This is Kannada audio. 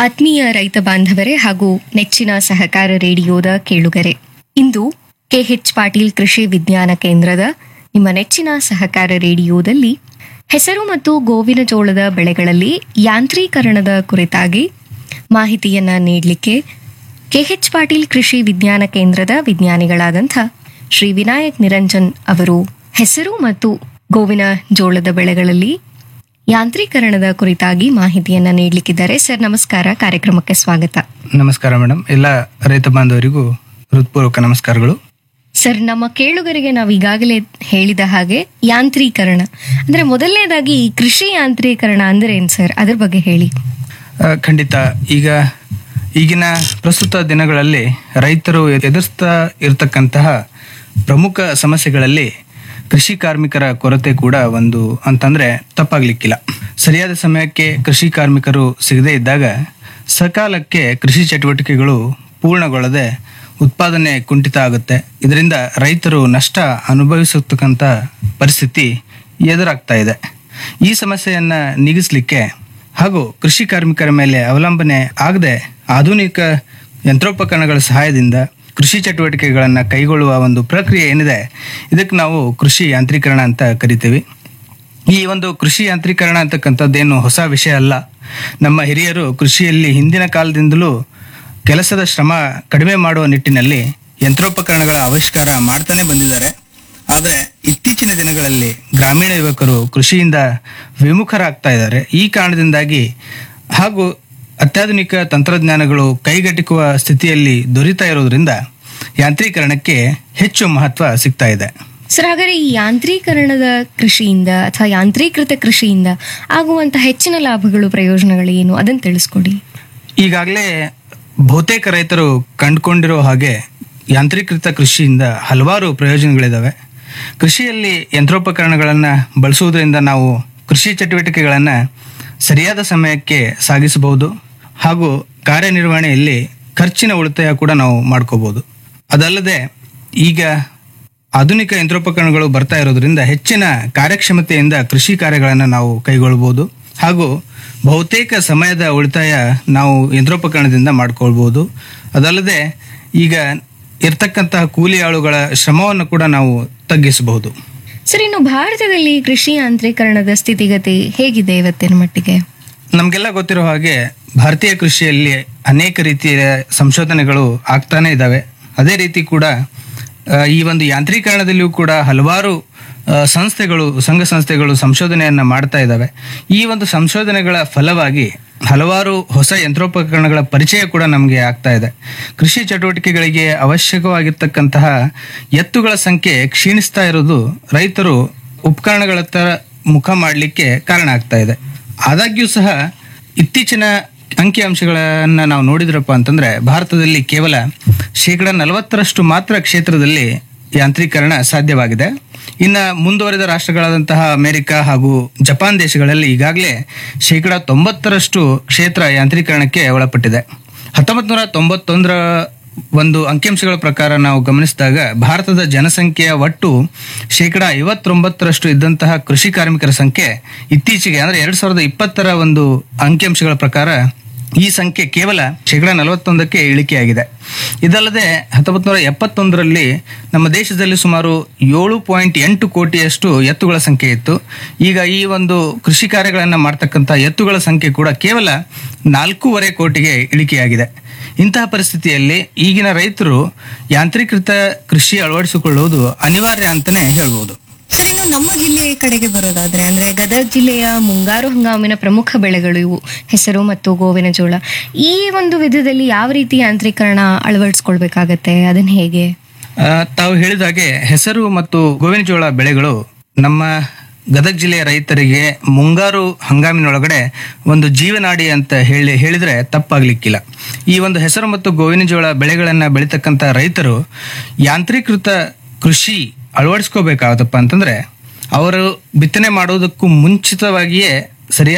ಆತ್ಮೀಯ ರೈತ ಬಾಂಧವರೇ ಹಾಗೂ ನೆಚ್ಚಿನ ಸಹಕಾರ ರೇಡಿಯೋದ ಕೇಳುಗರೆ ಇಂದು ಕೆಎಚ್ ಪಾಟೀಲ್ ಕೃಷಿ ವಿಜ್ಞಾನ ಕೇಂದ್ರದ ನಿಮ್ಮ ನೆಚ್ಚಿನ ಸಹಕಾರ ರೇಡಿಯೋದಲ್ಲಿ ಹೆಸರು ಮತ್ತು ಗೋವಿನ ಜೋಳದ ಬೆಳೆಗಳಲ್ಲಿ ಯಾಂತ್ರೀಕರಣದ ಕುರಿತಾಗಿ ಮಾಹಿತಿಯನ್ನ ನೀಡಲಿಕ್ಕೆ ಕೆಎಚ್ ಪಾಟೀಲ್ ಕೃಷಿ ವಿಜ್ಞಾನ ಕೇಂದ್ರದ ವಿಜ್ಞಾನಿಗಳಾದಂಥ ಶ್ರೀ ವಿನಾಯಕ್ ನಿರಂಜನ್ ಅವರು ಹೆಸರು ಮತ್ತು ಗೋವಿನ ಜೋಳದ ಬೆಳೆಗಳಲ್ಲಿ ಯಾಂತ್ರೀಕರಣದ ಕುರಿತಾಗಿ ಮಾಹಿತಿಯನ್ನ ನೀಡಲಿಕ್ಕಿದ್ದಾರೆ ಸರ್ ನಮಸ್ಕಾರ ಕಾರ್ಯಕ್ರಮಕ್ಕೆ ಸ್ವಾಗತ ನಮಸ್ಕಾರ ಮೇಡಮ್ ಎಲ್ಲ ರೈತ ಬಾಂಧವರಿಗೂ ಹೃತ್ಪೂರ್ವಕ ನಮಸ್ಕಾರಗಳು ಸರ್ ನಮ್ಮ ಕೇಳುಗರಿಗೆ ನಾವು ಈಗಾಗಲೇ ಹೇಳಿದ ಹಾಗೆ ಯಾಂತ್ರೀಕರಣ ಅಂದ್ರೆ ಮೊದಲನೇದಾಗಿ ಈ ಕೃಷಿ ಯಾಂತ್ರೀಕರಣ ಅಂದ್ರೆ ಏನ್ ಸರ್ ಅದ್ರ ಬಗ್ಗೆ ಹೇಳಿ ಆ, ಖಂಡಿತ ಈಗ ಈಗಿನ ಪ್ರಸ್ತುತ ದಿನಗಳಲ್ಲಿ ರೈತರು ಎದುರಿಸ್ತಾ ಇರತಕ್ಕಂತಹ ಪ್ರಮುಖ ಸಮಸ್ಯೆಗಳಲ್ಲಿ ಕೃಷಿ ಕಾರ್ಮಿಕರ ಕೊರತೆ ಕೂಡ ಒಂದು ಅಂತಂದ್ರೆ ತಪ್ಪಾಗ್ಲಿಕ್ಕಿಲ್ಲ ಸರಿಯಾದ ಸಮಯಕ್ಕೆ ಕೃಷಿ ಕಾರ್ಮಿಕರು ಸಿಗದೇ ಇದ್ದಾಗ ಸಕಾಲಕ್ಕೆ ಕೃಷಿ ಚಟುವಟಿಕೆಗಳು ಪೂರ್ಣಗೊಳ್ಳದೆ ಉತ್ಪಾದನೆ ಕುಂಠಿತ ಆಗುತ್ತೆ ಇದರಿಂದ ರೈತರು ನಷ್ಟ ಅನುಭವಿಸತಕ್ಕಂಥ ಪರಿಸ್ಥಿತಿ ಎದುರಾಗ್ತಾ ಇದೆ ಈ ಸಮಸ್ಯೆಯನ್ನ ನೀಗಿಸಲಿಕ್ಕೆ ಹಾಗೂ ಕೃಷಿ ಕಾರ್ಮಿಕರ ಮೇಲೆ ಅವಲಂಬನೆ ಆಗದೆ ಆಧುನಿಕ ಯಂತ್ರೋಪಕರಣಗಳ ಸಹಾಯದಿಂದ ಕೃಷಿ ಚಟುವಟಿಕೆಗಳನ್ನು ಕೈಗೊಳ್ಳುವ ಒಂದು ಪ್ರಕ್ರಿಯೆ ಏನಿದೆ ಇದಕ್ಕೆ ನಾವು ಕೃಷಿ ಯಾಂತ್ರೀಕರಣ ಅಂತ ಕರಿತೀವಿ ಈ ಒಂದು ಕೃಷಿ ಯಾಂತ್ರೀಕರಣ ಅಂತಕ್ಕಂಥದ್ದೇನು ಹೊಸ ವಿಷಯ ಅಲ್ಲ ನಮ್ಮ ಹಿರಿಯರು ಕೃಷಿಯಲ್ಲಿ ಹಿಂದಿನ ಕಾಲದಿಂದಲೂ ಕೆಲಸದ ಶ್ರಮ ಕಡಿಮೆ ಮಾಡುವ ನಿಟ್ಟಿನಲ್ಲಿ ಯಂತ್ರೋಪಕರಣಗಳ ಆವಿಷ್ಕಾರ ಮಾಡ್ತಾನೆ ಬಂದಿದ್ದಾರೆ ಆದರೆ ಇತ್ತೀಚಿನ ದಿನಗಳಲ್ಲಿ ಗ್ರಾಮೀಣ ಯುವಕರು ಕೃಷಿಯಿಂದ ವಿಮುಖರಾಗ್ತಾ ಇದ್ದಾರೆ ಈ ಕಾರಣದಿಂದಾಗಿ ಹಾಗೂ ಅತ್ಯಾಧುನಿಕ ತಂತ್ರಜ್ಞಾನಗಳು ಕೈಗೆಟುಕುವ ಸ್ಥಿತಿಯಲ್ಲಿ ದೊರೀತಾ ಇರೋದ್ರಿಂದ ಯಾಂತ್ರೀಕರಣಕ್ಕೆ ಹೆಚ್ಚು ಮಹತ್ವ ಸಿಗ್ತಾ ಇದೆ ಸರ್ ಹಾಗಾದ್ರೆ ಈ ಯಾಂತ್ರೀಕರಣದ ಕೃಷಿಯಿಂದ ಅಥವಾ ಯಾಂತ್ರೀಕೃತ ಕೃಷಿಯಿಂದ ಆಗುವಂತ ಹೆಚ್ಚಿನ ಲಾಭಗಳು ಪ್ರಯೋಜನಗಳು ಏನು ಅದನ್ನು ತಿಳಿಸ್ಕೊಡಿ ಈಗಾಗಲೇ ಬಹುತೇಕ ರೈತರು ಕಂಡುಕೊಂಡಿರೋ ಹಾಗೆ ಯಾಂತ್ರೀಕೃತ ಕೃಷಿಯಿಂದ ಹಲವಾರು ಪ್ರಯೋಜನಗಳಿದ್ದಾವೆ ಕೃಷಿಯಲ್ಲಿ ಯಂತ್ರೋಪಕರಣಗಳನ್ನು ಬಳಸುವುದರಿಂದ ನಾವು ಕೃಷಿ ಚಟುವಟಿಕೆಗಳನ್ನು ಸರಿಯಾದ ಸಮಯಕ್ಕೆ ಸಾಗಿಸಬಹುದು ಹಾಗೂ ಕಾರ್ಯನಿರ್ವಹಣೆಯಲ್ಲಿ ಖರ್ಚಿನ ಉಳಿತಾಯ ಕೂಡ ನಾವು ಮಾಡ್ಕೋಬಹುದು ಅದಲ್ಲದೆ ಈಗ ಆಧುನಿಕ ಯಂತ್ರೋಪಕರಣಗಳು ಬರ್ತಾ ಇರೋದ್ರಿಂದ ಹೆಚ್ಚಿನ ಕಾರ್ಯಕ್ಷಮತೆಯಿಂದ ಕೃಷಿ ಕಾರ್ಯಗಳನ್ನು ನಾವು ಕೈಗೊಳ್ಳಬಹುದು ಹಾಗೂ ಬಹುತೇಕ ಸಮಯದ ಉಳಿತಾಯ ನಾವು ಯಂತ್ರೋಪಕರಣದಿಂದ ಮಾಡ್ಕೊಳ್ಬಹುದು ಅದಲ್ಲದೆ ಈಗ ಇರ್ತಕ್ಕಂತಹ ಕೂಲಿ ಆಳುಗಳ ಶ್ರಮವನ್ನು ಕೂಡ ನಾವು ತಗ್ಗಿಸಬಹುದು ಸರ್ ಇನ್ನು ಭಾರತದಲ್ಲಿ ಕೃಷಿ ಯಾಂತ್ರೀಕರಣದ ಸ್ಥಿತಿಗತಿ ಹೇಗಿದೆ ಇವತ್ತಿನ ಮಟ್ಟಿಗೆ ನಮಗೆಲ್ಲ ಗೊತ್ತಿರೋ ಹಾಗೆ ಭಾರತೀಯ ಕೃಷಿಯಲ್ಲಿ ಅನೇಕ ರೀತಿಯ ಸಂಶೋಧನೆಗಳು ಆಗ್ತಾನೆ ಇದ್ದಾವೆ ಅದೇ ರೀತಿ ಕೂಡ ಆ, ಈ ಒಂದು ಯಾಂತ್ರೀಕರಣದಲ್ಲಿಯೂ ಕೂಡ ಹಲವಾರು ಆ, ಸಂಸ್ಥೆಗಳು ಸಂಘ ಸಂಸ್ಥೆಗಳು ಸಂಶೋಧನೆಯನ್ನ ಮಾಡ್ತಾ ಇದ್ದಾವೆ ಈ ಒಂದು ಸಂಶೋಧನೆಗಳ ಫಲವಾಗಿ ಹಲವಾರು ಹೊಸ ಯಂತ್ರೋಪಕರಣಗಳ ಪರಿಚಯ ಕೂಡ ನಮಗೆ ಆಗ್ತಾ ಇದೆ ಕೃಷಿ ಚಟುವಟಿಕೆಗಳಿಗೆ ಅವಶ್ಯಕವಾಗಿರ್ತಕ್ಕಂತಹ ಎತ್ತುಗಳ ಸಂಖ್ಯೆ ಕ್ಷೀಣಿಸ್ತಾ ಇರೋದು ರೈತರು ಉಪಕರಣಗಳತ್ತ ಮುಖ ಮಾಡಲಿಕ್ಕೆ ಕಾರಣ ಆಗ್ತಾ ಇದೆ ಆದಾಗ್ಯೂ ಸಹ ಇತ್ತೀಚಿನ ಅಂಕಿಅಂಶಗಳನ್ನ ನಾವು ನೋಡಿದ್ರಪ್ಪ ಅಂತಂದ್ರೆ ಭಾರತದಲ್ಲಿ ಕೇವಲ ಶೇಕಡ ನಲವತ್ತರಷ್ಟು ಮಾತ್ರ ಕ್ಷೇತ್ರದಲ್ಲಿ ಯಾಂತ್ರೀಕರಣ ಸಾಧ್ಯವಾಗಿದೆ ಇನ್ನು ಮುಂದುವರೆದ ರಾಷ್ಟ್ರಗಳಾದಂತಹ ಅಮೆರಿಕ ಹಾಗೂ ಜಪಾನ್ ದೇಶಗಳಲ್ಲಿ ಈಗಾಗಲೇ ಶೇಕಡ ತೊಂಬತ್ತರಷ್ಟು ಕ್ಷೇತ್ರ ಯಾಂತ್ರೀಕರಣಕ್ಕೆ ಒಳಪಟ್ಟಿದೆ ಹತ್ತೊಂಬತ್ತು ನೂರ ತೊಂಬತ್ತೊಂದರ ಒಂದು ಅಂಕಿಅಂಶಗಳ ಪ್ರಕಾರ ನಾವು ಗಮನಿಸಿದಾಗ ಭಾರತದ ಜನಸಂಖ್ಯೆಯ ಒಟ್ಟು ಶೇಕಡ ಐವತ್ತೊಂಬತ್ತರಷ್ಟು ಇದ್ದಂತಹ ಕೃಷಿ ಕಾರ್ಮಿಕರ ಸಂಖ್ಯೆ ಇತ್ತೀಚೆಗೆ ಅಂದ್ರೆ ಎರಡ್ ಸಾವಿರದ ಇಪ್ಪತ್ತರ ಒಂದು ಅಂಕಿಅಂಶಗಳ ಪ್ರಕಾರ ಈ ಸಂಖ್ಯೆ ಕೇವಲ ಶೇಕಡ ನಲವತ್ತೊಂದಕ್ಕೆ ಇಳಿಕೆಯಾಗಿದೆ ಇದಲ್ಲದೆ ಹತ್ತೊಂಬತ್ತು ನೂರ ಎಪ್ಪತ್ತೊಂದರಲ್ಲಿ ನಮ್ಮ ದೇಶದಲ್ಲಿ ಸುಮಾರು ಏಳು ಪಾಯಿಂಟ್ ಎಂಟು ಕೋಟಿಯಷ್ಟು ಎತ್ತುಗಳ ಸಂಖ್ಯೆ ಇತ್ತು ಈಗ ಈ ಒಂದು ಕೃಷಿ ಕಾರ್ಯಗಳನ್ನು ಮಾಡ್ತಕ್ಕಂಥ ಎತ್ತುಗಳ ಸಂಖ್ಯೆ ಕೂಡ ಕೇವಲ ನಾಲ್ಕೂವರೆ ಕೋಟಿಗೆ ಇಳಿಕೆಯಾಗಿದೆ ಇಂತಹ ಪರಿಸ್ಥಿತಿಯಲ್ಲಿ ಈಗಿನ ರೈತರು ಯಾಂತ್ರೀಕೃತ ಕೃಷಿ ಅಳವಡಿಸಿಕೊಳ್ಳುವುದು ಅನಿವಾರ್ಯ ಅಂತಾನೆ ಹೇಳ್ಬೋದು ಸರ್ ಇನ್ನು ನಮ್ಮ ಜಿಲ್ಲೆಯ ಕಡೆಗೆ ಬರೋದಾದ್ರೆ ಅಂದ್ರೆ ಗದಗ ಜಿಲ್ಲೆಯ ಮುಂಗಾರು ಹಂಗಾಮಿನ ಪ್ರಮುಖ ಬೆಳೆಗಳು ಇವು ಹೆಸರು ಮತ್ತು ಗೋವಿನ ಜೋಳ ಈ ಒಂದು ವಿಧದಲ್ಲಿ ಯಾವ ರೀತಿ ಯಾಂತ್ರೀಕರಣ ಅಳವಡಿಸ್ಕೊಳ್ಬೇಕಾಗತ್ತೆ ಅದನ್ನ ಹೇಗೆ ಆ, ತಾವು ಹೇಳಿದ ಹಾಗೆ ಹೆಸರು ಮತ್ತು ಗೋವಿನ ಜೋಳ ಬೆಳೆಗಳು ನಮ್ಮ ಗದಗ ಜಿಲ್ಲೆಯ ರೈತರಿಗೆ ಮುಂಗಾರು ಹಂಗಾಮಿನೊಳಗಡೆ ಒಂದು ಜೀವನಾಡಿ ಅಂತ ಹೇಳಿ ಹೇಳಿದ್ರೆ ತಪ್ಪಾಗ್ಲಿಕ್ಕಿಲ್ಲ ಈ ಒಂದು ಹೆಸರು ಮತ್ತು ಗೋವಿನ ಜೋಳ ಬೆಳೆಗಳನ್ನ ಬೆಳೀತಕ್ಕಂಥ ರೈತರು ಯಾಂತ್ರೀಕೃತ ಕೃಷಿ ಅಳವಡಿಸ್ಕೋಬೇಕಾಗತ್ತಪ್ಪ ಅಂತಂದ್ರೆ ಅವರು ಬಿತ್ತನೆ ಮಾಡೋದಕ್ಕೂ ಮುಂಚಿತವಾಗಿಯೇ ಸರಿಯಾದ